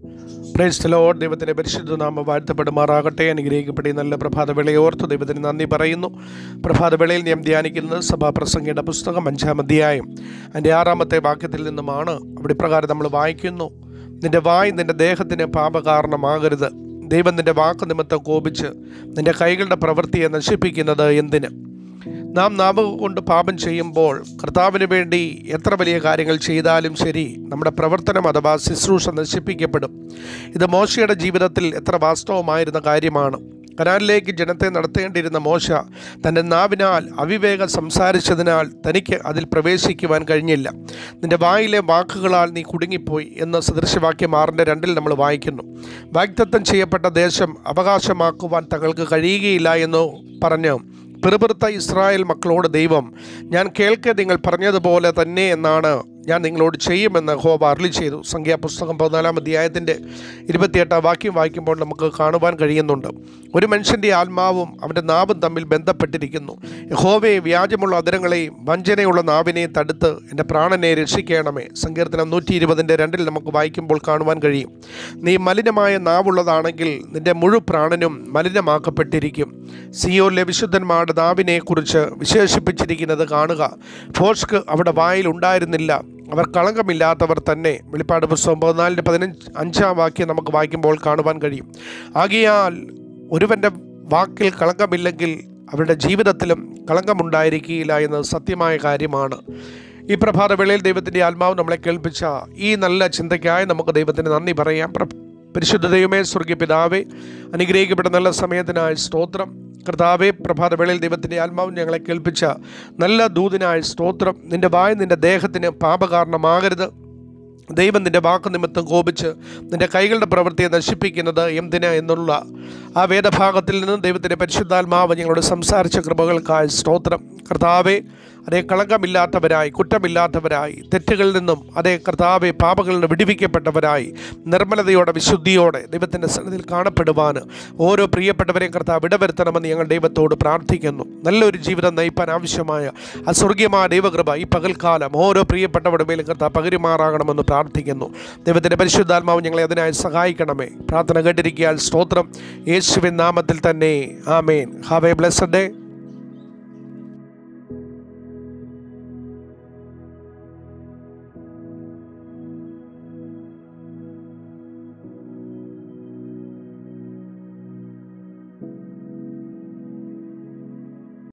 praise load ദൈവത്തിൻ്റെ പരിശുദ്ധ നാമം വാഴ്ത്തപ്പെടുമാറാകട്ടെ അനുഗ്രഹിക്കപ്പെട്ട ഈ നല്ല പ്രഭാതവേളയെ ഓർത്ത് ദൈവത്തിന് നന്ദി പറയുന്നു പ്രഭാതവേളയിൽ ഞാൻ ധ്യാനിക്കുന്നത് സഭാപ്രസംഗയുടെ പുസ്തകം അഞ്ചാം അധ്യായം അതിൻ്റെ ആറാമത്തെ വാക്യത്തിൽ നിന്നുമാണ് അവിടെ പ്രകാരം നമ്മൾ വായിക്കുന്നു നിന്റെ വായ് നിന്റെ ദേഹത്തിന് പാപകാരണമാകരുത് ദൈവം നിന്റെ വാക്ക് നിമിത്തം കോപിച്ച് നിന്റെ കൈകളുടെ പ്രവൃത്തിയെ നശിപ്പിക്കുന്നത് എന്തിന് നാം നാവ് കൊണ്ട് പാപം ചെയ്യുമ്പോൾ കർത്താവിന് വേണ്ടി എത്ര വലിയ കാര്യങ്ങൾ ചെയ്താലും ശരി നമ്മുടെ പ്രവർത്തനം അഥവാ ശുശ്രൂഷ നശിപ്പിക്കപ്പെടും ഇത് മോശയുടെ ജീവിതത്തിൽ എത്ര വാസ്തവമായിരുന്ന കാര്യമാണ് കനാലിലേക്ക് ജനത്തെ നടത്തേണ്ടിയിരുന്ന മോശ തൻ്റെ നാവിനാൽ അവിവേകം സംസാരിച്ചതിനാൽ തനിക്ക് അതിൽ പ്രവേശിക്കുവാൻ കഴിഞ്ഞില്ല നിന്റെ വായിലെ വാക്കുകളാൽ നീ കുടുങ്ങിപ്പോയി എന്ന് സദൃശവാക്യം ആറിൻ്റെ രണ്ടിൽ നമ്മൾ വായിക്കുന്നു വാഗ്ദത്തം ചെയ്യപ്പെട്ട ദേശം അവകാശമാക്കുവാൻ തങ്ങൾക്ക് കഴിയുകയില്ല എന്ന് പറഞ്ഞ് പിറുപിറുത്ത ഇസ്രായേൽ മക്കളോട് ദൈവം ഞാൻ കേൾക്കെ നിങ്ങൾ പറഞ്ഞതുപോലെ തന്നെ എന്നാണ് ഞാൻ നിങ്ങളോട് ചെയ്യുമെന്ന് ഹോബ അർലി ചെയ്തു സംഖ്യാപുസ്തകം പതിനാലാം അധ്യായത്തിൻ്റെ ഇരുപത്തിയെട്ടാം വാക്യം വായിക്കുമ്പോൾ നമുക്ക് കാണുവാൻ കഴിയുന്നുണ്ട് ഒരു മനുഷ്യൻ്റെ ആത്മാവും അവൻ്റെ നാവും തമ്മിൽ ബന്ധപ്പെട്ടിരിക്കുന്നു യഹോവയെ വ്യാജമുള്ള അതിരങ്ങളെയും വഞ്ചനയുള്ള നാവിനെയും തടുത്ത് എൻ്റെ പ്രാണനെ രക്ഷിക്കണമേ സങ്കീർത്തനം നൂറ്റി ഇരുപതിൻ്റെ രണ്ടിൽ നമുക്ക് വായിക്കുമ്പോൾ കാണുവാൻ കഴിയും നീ മലിനമായ നാവുള്ളതാണെങ്കിൽ നിന്റെ മുഴു പ്രാണനും മലിനമാക്കപ്പെട്ടിരിക്കും സിയോലെ വിശുദ്ധന്മാരുടെ നാവിനെക്കുറിച്ച് വിശേഷിപ്പിച്ചിരിക്കുന്നത് കാണുക ഫോഷ്ക്ക് അവിടെ വായിൽ ഉണ്ടായിരുന്നില്ല അവർ കളങ്കമില്ലാത്തവർ തന്നെ വെളിപ്പാട് പുസ്തകം പതിനാലിൻ്റെ പതിനഞ്ച് അഞ്ചാം വാക്യം നമുക്ക് വായിക്കുമ്പോൾ കാണുവാൻ കഴിയും ആകിയാൽ ഒരുവൻ്റെ വാക്കിൽ കളങ്കമില്ലെങ്കിൽ അവരുടെ ജീവിതത്തിലും കളങ്കമുണ്ടായിരിക്കുകയില്ല എന്നത് സത്യമായ കാര്യമാണ് ഈ പ്രഭാത വേളയിൽ ദൈവത്തിൻ്റെ ആത്മാവ് നമ്മളെ കേൾപ്പിച്ച ഈ നല്ല ചിന്തയ്ക്കായി നമുക്ക് ദൈവത്തിന് നന്ദി പറയാം പ്ര- പരിശുദ്ധ ദൈവമേ സ്വർഗീയ പിതാവേ അനുഗ്രഹിക്കപ്പെട്ട നല്ല സമയത്തിനായി സ്തോത്രം കർത്താവെ പ്രഭാത വേളയിൽ ദൈവത്തിൻ്റെ ആത്മാവ് ഞങ്ങളെ കേൾപ്പിച്ച നല്ല ദൂതിനായി സ്തോത്രം നിൻ്റെ വായ നിൻ്റെ ദേഹത്തിന് പാപകാരണമാകരുത് ദൈവം നിൻ്റെ വാക്ക് നിമിത്തം കോപിച്ച് നിൻ്റെ കൈകളുടെ പ്രവൃത്തിയെ നശിപ്പിക്കുന്നത് എന്തിന് എന്നുള്ള ആ വേദഭാഗത്തിൽ നിന്ന് ദൈവത്തിൻ്റെ പരിശുദ്ധാത്മാവ് ഞങ്ങളോട് സംസാരിച്ച കൃപകൾക്കായി സ്തോത്രം കർത്താവെ അതേ കളങ്കമില്ലാത്തവരായി കുറ്റമില്ലാത്തവരായി തെറ്റുകളിൽ നിന്നും അതേ കർത്താവെ പാപങ്ങളിൽ നിന്ന് വിടിവിക്കപ്പെട്ടവരായി നിർമ്മലതയോടെ വിശുദ്ധിയോടെ ദൈവത്തിൻ്റെ സന്നിധിയിൽ കാണപ്പെടുവാൻ ഓരോ പ്രിയപ്പെട്ടവരെയും കർത്താവ് ഇടവരുത്തണമെന്ന് ഞങ്ങൾ ദൈവത്തോട് പ്രാർത്ഥിക്കുന്നു നല്ലൊരു ജീവിതം നയിപ്പാൻ ആവശ്യമായ ആ സ്വർഗീയമായ ദൈവകൃപ ഈ പകൽക്കാലം ഓരോ പ്രിയപ്പെട്ടവരുടെ മേലും കർത്താവ് പകരുമാറാകണമെന്ന് പ്രാർത്ഥിക്കുന്നു ദൈവത്തിൻ്റെ പരിശുദ്ധാത്മാവ് ഞങ്ങളെ അതിനായി സഹായിക്കണമേ പ്രാർത്ഥന കേട്ടിരിക്കാൻ സ്തോത്രം യേശുവിൻ നാമത്തിൽ തന്നെ ആമേൻ ഹാവ് എ ബ്ലെസ്സഡ് ഡേ